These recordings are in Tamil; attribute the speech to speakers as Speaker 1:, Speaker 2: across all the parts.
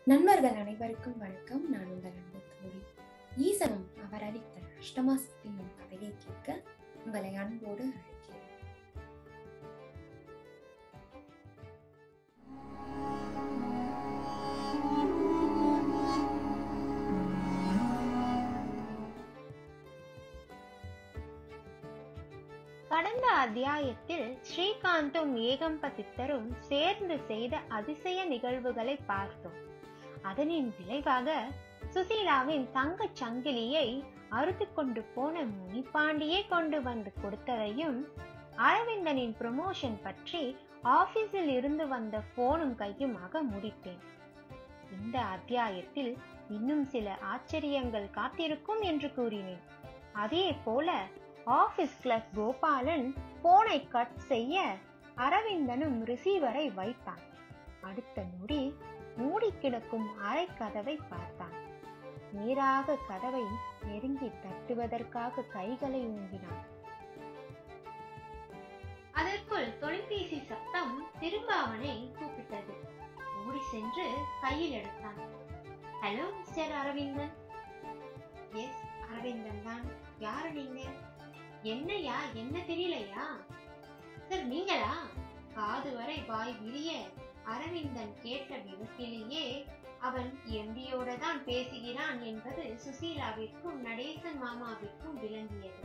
Speaker 1: நண்பர்கள் அனைவருக்கும் வணக்கம் நான் உங்கள் அன்பு தோழி ஈசனும் அவர் அளித்த அஷ்டமா சக்தி எனும் கதையை கேட்க உங்களை அன்போடு அழைக்கிறேன்
Speaker 2: கடந்த அத்தியாயத்தில் ஸ்ரீகாந்தும் ஏகம்பதித்தரும் சேர்ந்து செய்த அதிசய நிகழ்வுகளை பார்த்தோம் அதனின் விளைவாக சுசீலாவின் தங்கச் சங்கிலியை அறுத்து கொண்டு போன முனிபாண்டியே கொண்டு வந்து கொடுத்ததையும் அரவிந்தனின் ப்ரமோஷன் பற்றி ஆபீஸில் இருந்து வந்த போனும் கையுமாக முடித்தேன் இந்த அத்தியாயத்தில் இன்னும் சில ஆச்சரியங்கள் காத்திருக்கும் என்று கூறினேன் அதே போல ஆபீஸ் கிளர்க் கோபாலன் போனை கட் செய்ய அரவிந்தனும் ரிசீவரை வைத்தான் அடுத்த நொடி மூடி கிடக்கும் அறை கதவை பார்த்தான் நேராக கதவை நெருங்கி தட்டுவதற்காக கைகளை ஊங்கினான் அதற்குள் தொலைபேசி சத்தம் திரும்ப அவனை கூப்பிட்டது ஓடி சென்று கையில் எடுத்தான் hello mister Aravindan yes Aravindan தான் யாரு நீங்க என்னையா என்ன தெரியலையா சார் நீங்களா காது வரை வாய் விரிய அரவிந்தன் கேட்ட விதத்திலேயே அவன் எம்பியோட தான் பேசுகிறான் என்பது சுசீலாவிற்கும் நடேசன் மாமாவிற்கும் விளங்கியது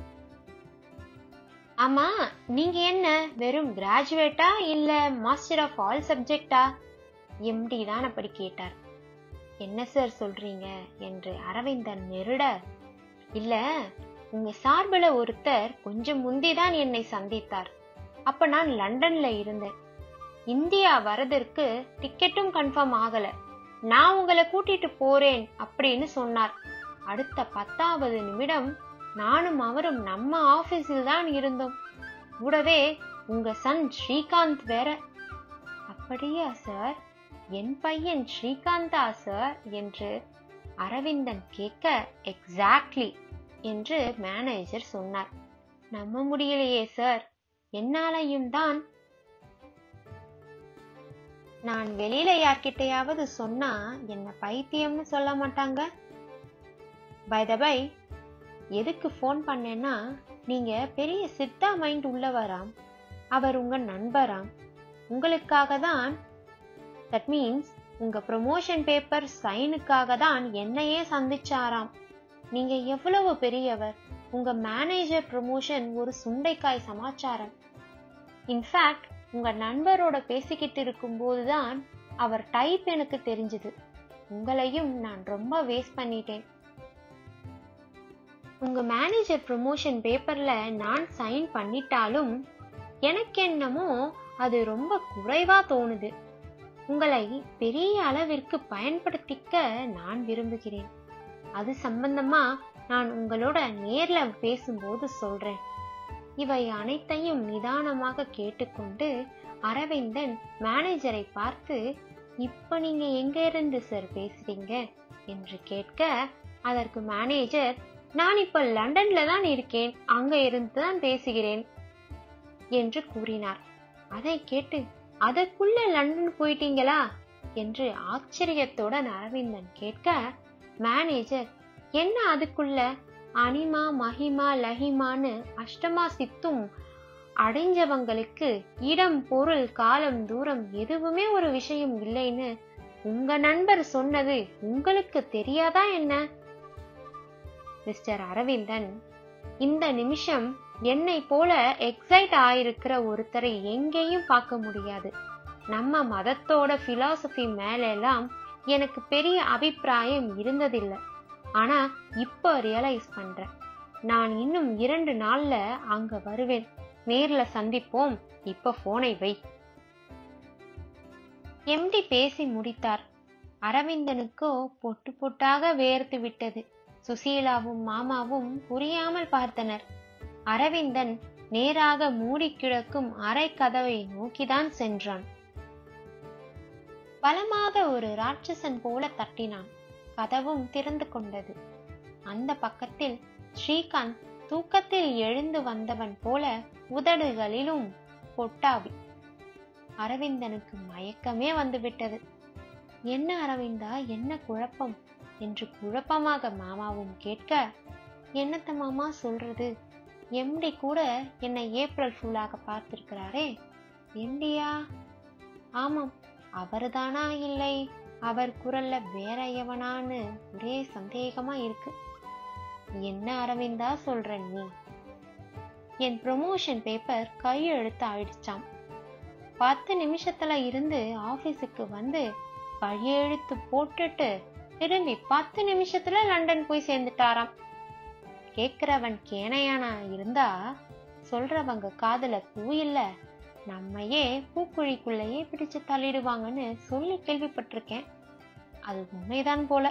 Speaker 2: ஆமா நீங்க என்ன வெறும் கிராஜுவேட்டா இல்ல மாஸ்டர் ஆஃப் ஆல் சப்ஜெக்டா எம்டி தான் அப்படி கேட்டார் என்ன சார் சொல்றீங்க என்று அரவிந்தன் நெருட இல்ல உங்க சார்பில் ஒருத்தர் கொஞ்சம் முந்திதான் என்னை சந்தித்தார் அப்ப நான் லண்டன்ல இருந்தேன் இந்தியா வரதற்கு டிக்கெட்டும் கன்ஃபார்ம் ஆகல நான் உங்களை கூட்டிட்டு போறேன் அப்படின்னு சொன்னார் அடுத்த பத்தாவது நிமிடம் நானும் அவரும் நம்ம ஆபீஸில் தான் இருந்தோம் கூடவே உங்க சன் ஸ்ரீகாந்த் வேற அப்படியா சார் என் பையன் ஸ்ரீகாந்தா சார் என்று அரவிந்தன் கேட்க எக்ஸாக்ட்லி என்று மேனேஜர் சொன்னார் நம்ப முடியலையே சார் என்னாலையும் தான் நான் வெளியில யார்கிட்டயாவது சொன்னா என்ன பைத்தியம்னு சொல்ல மாட்டாங்க பை த பை எதுக்கு ஃபோன் பண்ணேன்னா நீங்க பெரிய சித்தா மைண்ட் உள்ளவராம் அவர் உங்க நண்பராம் உங்களுக்காக தான் தட் மீன்ஸ் உங்க ப்ரொமோஷன் பேப்பர் சைனுக்காக தான் என்னையே சந்திச்சாராம் நீங்க எவ்வளவு பெரியவர் உங்க மேனேஜர் ப்ரமோஷன் ஒரு சுண்டைக்காய் சமாச்சாரம் இன்ஃபேக்ட் உங்க நண்பரோட பேசிக்கிட்டு இருக்கும்போது தான் அவர் டைப் எனக்கு தெரிஞ்சது உங்களையும் நான் ரொம்ப வேஸ்ட் பண்ணிட்டேன் உங்க மேனேஜர் ப்ரமோஷன் பேப்பர்ல நான் சைன் பண்ணிட்டாலும் எனக்கு என்னமோ அது ரொம்ப குறைவா தோணுது உங்களை பெரிய அளவிற்கு பயன்படுத்திக்க நான் விரும்புகிறேன் அது சம்பந்தமா நான் உங்களோட நேர்ல பேசும்போது சொல்றேன் இவை அனைத்தையும் நிதானமாக கேட்டுக்கொண்டு அரவிந்தன் மேனேஜரை பார்த்து இப்ப நீங்க எங்க இருந்து சார் பேசுறீங்க என்று கேட்க அதற்கு மேனேஜர் நான் இப்ப லண்டன்ல தான் இருக்கேன் அங்க இருந்து தான் பேசுகிறேன் என்று கூறினார் அதை கேட்டு அதற்குள்ள லண்டன் போயிட்டீங்களா என்று ஆச்சரியத்துடன் அரவிந்தன் கேட்க மேனேஜர் என்ன அதுக்குள்ள அனிமா மகிமா லஹிமான்னு அஷ்டமா சித்தும் அடைஞ்சவங்களுக்கு இடம் பொருள் காலம் தூரம் எதுவுமே ஒரு விஷயம் இல்லைன்னு உங்க நண்பர் சொன்னது உங்களுக்கு தெரியாதா என்ன மிஸ்டர் அரவிந்தன் இந்த நிமிஷம் என்னை போல எக்ஸைட் ஆயிருக்கிற ஒருத்தரை எங்கேயும் பார்க்க முடியாது நம்ம மதத்தோட பிலாசபி மேலெல்லாம் எனக்கு பெரிய அபிப்பிராயம் இருந்ததில்லை ஆனா இப்ப ரியலைஸ் பண்றேன் நான் இன்னும் இரண்டு நாள்ல அங்க வருவேன் நேர்ல சந்திப்போம் இப்ப போனை வை எம்டி பேசி முடித்தார் அரவிந்தனுக்கோ பொட்டு பொட்டாக வேர்த்து விட்டது சுசீலாவும் மாமாவும் புரியாமல் பார்த்தனர் அரவிந்தன் நேராக மூடி கிடக்கும் அரை கதவை நோக்கிதான் சென்றான் பலமாக ஒரு ராட்சசன் போல தட்டினான் கதவும் திறந்து கொண்டது அந்த பக்கத்தில் ஸ்ரீகாந்த் தூக்கத்தில் எழுந்து வந்தவன் போல உதடுகளிலும் பொட்டாவி அரவிந்தனுக்கு மயக்கமே வந்துவிட்டது என்ன அரவிந்தா என்ன குழப்பம் என்று குழப்பமாக மாமாவும் கேட்க என்னத்த மாமா சொல்றது எம்டி கூட என்னை ஏப்ரல் ஃபுல்லாக பார்த்திருக்கிறாரே எம்டியா ஆமாம் அவர்தானா இல்லை அவர் குரல்ல வேற எவனான்னு ஒரே சந்தேகமா இருக்கு என்ன அரவிந்தா சொல்ற நீ என் ப்ரொமோஷன் பேப்பர் கையெழுத்து ஆயிடுச்சாம் பத்து நிமிஷத்துல இருந்து ஆபீஸுக்கு வந்து கையெழுத்து போட்டுட்டு திரும்பி பத்து நிமிஷத்துல லண்டன் போய் சேர்ந்துட்டாராம் கேக்குறவன் கேனையானா இருந்தா சொல்றவங்க காதுல பூ இல்ல நம்மையே பூக்குழிக்குள்ளேயே பிடிச்சு தள்ளிடுவாங்கன்னு சொல்லி கேள்விப்பட்டிருக்கேன் அது உண்மைதான் போல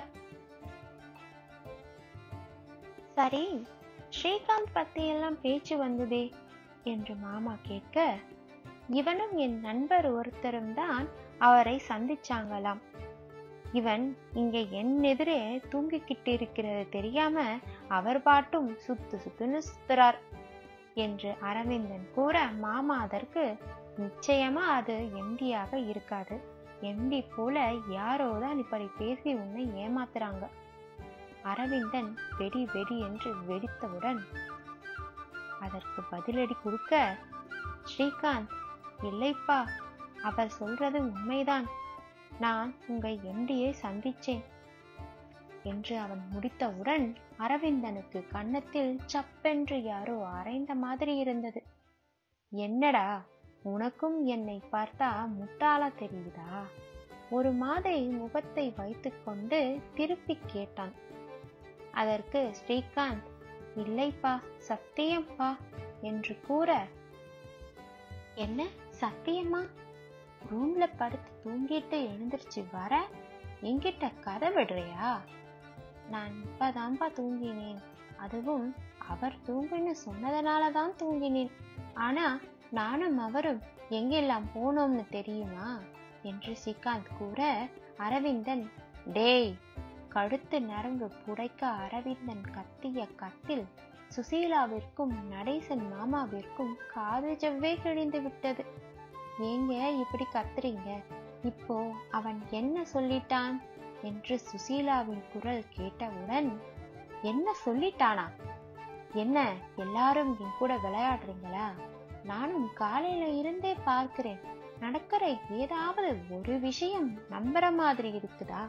Speaker 2: சரி ஸ்ரீகாந்த் பத்தி எல்லாம் பேச்சு வந்ததே என்று மாமா கேட்க இவனும் என் நண்பர் ஒருத்தரும் தான் அவரை சந்திச்சாங்களாம் இவன் இங்க என் எதிரே தூங்கிக்கிட்டு இருக்கிறது தெரியாம அவர் பாட்டும் சுத்து சுத்துன்னு சுத்துறார் என்று அரவிந்தன் கூற மாமா அதற்கு நிச்சயமா அது எம்டியாக இருக்காது எம்டி போல யாரோதான் இப்படி பேசி உன்னை ஏமாத்துறாங்க அரவிந்தன் வெடி வெடி என்று வெடித்தவுடன் அதற்கு பதிலடி கொடுக்க ஸ்ரீகாந்த் இல்லைப்பா அவர் சொல்றது உண்மைதான் நான் உங்க எம்டியை சந்திச்சேன் என்று அவன் முடித்தவுடன் அரவிந்தனுக்கு கன்னத்தில் சப்பென்று யாரோ அரைந்த மாதிரி இருந்தது என்னடா உனக்கும் என்னை பார்த்தா முட்டாளா தெரியுதா ஒரு மாதிரி முகத்தை வைத்துக்கொண்டு திருப்பி கேட்டான் அதற்கு ஸ்ரீகாந்த் இல்லைப்பா சத்தியம்ப்பா என்று கூற என்ன சத்தியமா ரூம்ல படுத்து தூங்கிட்டு எழுந்திருச்சு வர என்கிட்ட கதை விடுறியா நான் இப்பதான்பா தூங்கினேன் அதுவும் அவர் தூங்குன்னு சொன்னதனால தான் தூங்கினேன் ஆனா நானும் அவரும் எங்கெல்லாம் போனோம்னு தெரியுமா என்று ஸ்ரீகாந்த் கூற அரவிந்தன் டேய் கழுத்து நரம்பு புடைக்க அரவிந்தன் கத்திய கத்தில் சுசீலாவிற்கும் நடேசன் மாமாவிற்கும் காது ஜவ்வே கிழிந்து விட்டது ஏங்க இப்படி கத்துறீங்க இப்போ அவன் என்ன சொல்லிட்டான் என்று சுசீலாவின் குரல் கேட்டவுடன் என்ன சொல்லிட்டானா என்ன எல்லாரும் என் கூட விளையாடுறீங்களா நானும் காலையில இருந்தே பார்க்கிறேன் நடக்கிற ஏதாவது ஒரு விஷயம் நம்புற மாதிரி இருக்குதா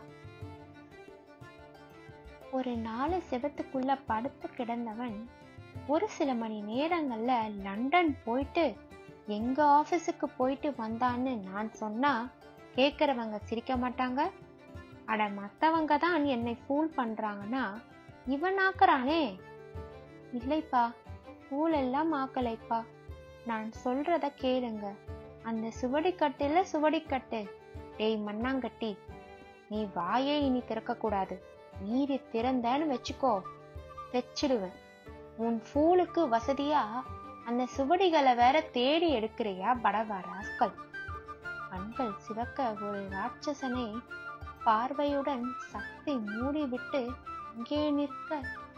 Speaker 2: ஒரு நாலு செவத்துக்குள்ள படுத்து கிடந்தவன் ஒரு சில மணி நேரங்கள்ல லண்டன் போயிட்டு எங்க ஆபீஸுக்கு போயிட்டு வந்தான்னு நான் சொன்னா கேக்குறவங்க சிரிக்க மாட்டாங்க அட மத்தவங்க தான் என்னை ஃபூல் பண்றாங்கன்னா இவன் ஆக்குறானே இல்லைப்பா ஃபூல் எல்லாம் ஆக்கலைப்பா நான் சொல்றத கேளுங்க அந்த சுவடிக்கட்டுல சுவடிக்கட்டு டேய் மண்ணாங்கட்டி நீ வாயே இனி திறக்க கூடாது நீதி திறந்தேன்னு வச்சுக்கோ வச்சிடுவேன் உன் ஃபூலுக்கு வசதியா அந்த சுவடிகளை வேற தேடி எடுக்கிறியா படவா ராஸ்கல் கண்கள் சிவக்க ஒரு ராட்சசனை பார்வையுடன் சக்தி மூடிவிட்டு அங்கே நிற்க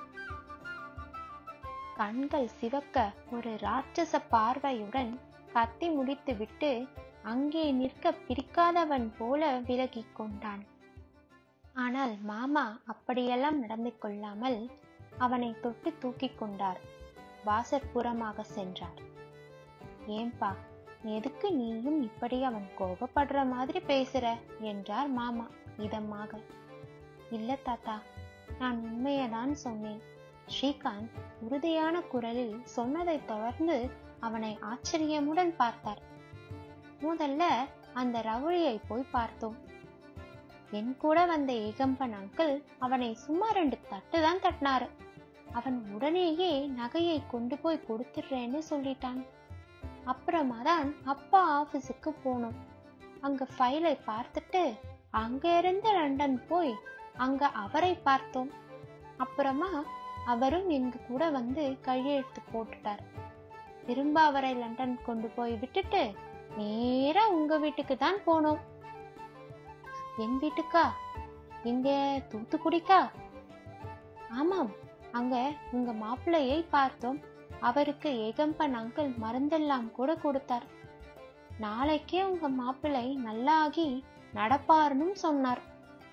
Speaker 2: கண்கள் சிவக்க ஒரு ராட்சச பார்வையுடன் கத்தி முடித்துவிட்டு அங்கே நிற்க பிடிக்காதவன் போல விலகிக் கொண்டான் ஆனால் மாமா அப்படியெல்லாம் நடந்து கொள்ளாமல் அவனை தொட்டு தூக்கிக் கொண்டார் வாசற்புறமாக சென்றார் ஏன்பா எதுக்கு நீயும் இப்படி அவன் கோபப்படுற மாதிரி பேசுற என்றார் மாமா இதமாக இல்ல தாத்தா நான் உண்மையதான் சொன்னேன் ஸ்ரீகாந்த் உறுதியான குரலில் சொன்னதை தொடர்ந்து அவனை ஆச்சரியமுடன் பார்த்தார் முதல்ல அந்த ரவுளியை போய் பார்த்தோம் என் கூட வந்த ஏகம்பன் அங்கிள் அவனை சும்மா ரெண்டு தட்டு தான் தட்டினாரு அவன் உடனேயே நகையை கொண்டு போய் கொடுத்துடுறேன்னு சொல்லிட்டான் அப்புறமா தான் அப்பா ஆபீஸுக்கு போனோம் அங்க ஃபைலை பார்த்துட்டு அங்க இருந்து லண்டன் போய் அங்க அவரை பார்த்தோம் அப்புறமா அவரும் எங்க கூட வந்து கையெழுத்து போட்டுட்டார் திரும்ப அவரை லண்டன் கொண்டு போய் விட்டுட்டு நேரா உங்க வீட்டுக்கு தான் போனோம் என் வீட்டுக்கா எங்க தூத்துக்குடிக்கா ஆமாம் அங்க உங்க மாப்பிள்ளையை பார்த்தோம் அவருக்கு ஏகம்பன் அங்கிள் மருந்தெல்லாம் கூட கொடுத்தார் நாளைக்கே உங்க மாப்பிள்ளை நல்லாகி நடப்பாருன்னு சொன்னார்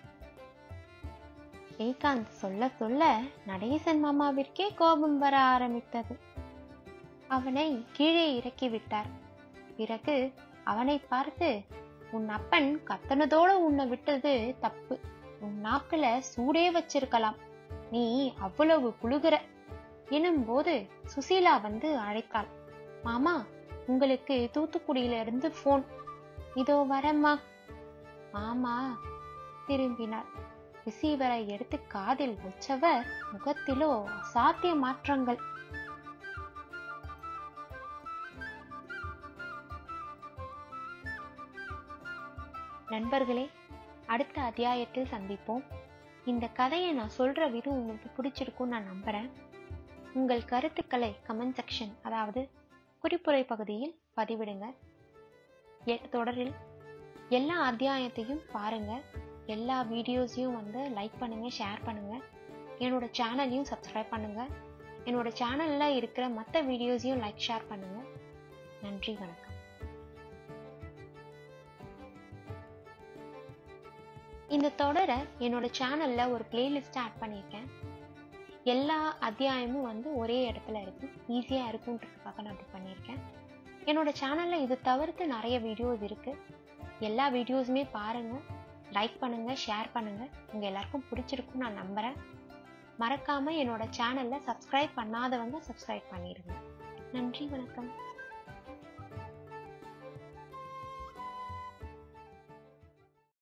Speaker 2: ஸ்ரீகாந்த் சொல்ல சொல்ல நடேசன் மாமாவிற்கே கோபம் வர ஆரம்பித்தது அவனை கீழே இறக்கி விட்டார் பிறகு அவனை பார்த்து உன் அப்பன் கத்தனதோட உன்னை விட்டது தப்பு உன் நாக்குல சூடே வச்சிருக்கலாம் நீ அவ்வளவு புழுகுற எனும் போது சுசீலா வந்து அழைத்தாள் மாமா உங்களுக்கு தூத்துக்குடியில இருந்து போன் இதோ வரம்மா மாமா திரும்பினார் ரிசீவரை எடுத்து காதில் வச்சவர் முகத்திலோ அசாத்திய மாற்றங்கள் நண்பர்களே அடுத்த அத்தியாயத்தில் சந்திப்போம் இந்த கதையை நான் சொல்ற விதம் உங்களுக்கு பிடிச்சிருக்கும்னு நான் நம்புறேன் உங்கள் கருத்துக்களை கமெண்ட் செக்ஷன் அதாவது குறிப்புரை பகுதியில் பதிவிடுங்க எ- தொடரில் எல்லா அத்தியாயத்தையும் பாருங்க எல்லா வீடியோஸையும் வந்து லைக் பண்ணுங்க ஷேர் பண்ணுங்க என்னோட சேனலையும் சப்ஸ்கிரைப் பண்ணுங்க என்னோட சேனல்ல இருக்கிற மற்ற வீடியோஸையும் லைக் ஷேர் பண்ணுங்க நன்றி வணக்கம் இந்த தொடரை என்னோட சேனல்ல ஒரு பிளேலிஸ்ட் ஆட் பண்ணியிருக்கேன் எல்லா அத்தியாயமும் வந்து ஒரே இடத்துல இருக்கு ஈஸியா இருக்குன்றதுக்காக நான் அப்படி பண்ணியிருக்கேன் என்னோட சேனல்ல இது தவிர்த்து நிறைய வீடியோஸ் இருக்கு எல்லா வீடியோஸுமே பாருங்க லைக் பண்ணுங்க ஷேர் பண்ணுங்க உங்க எல்லாருக்கும் பிடிச்சிருக்கும் நான் நம்புறேன் மறக்காம என்னோட சேனல்ல சப்ஸ்கிரைப் பண்ணாதவங்க சப்ஸ்கிரைப் பண்ணிடுங்க நன்றி வணக்கம்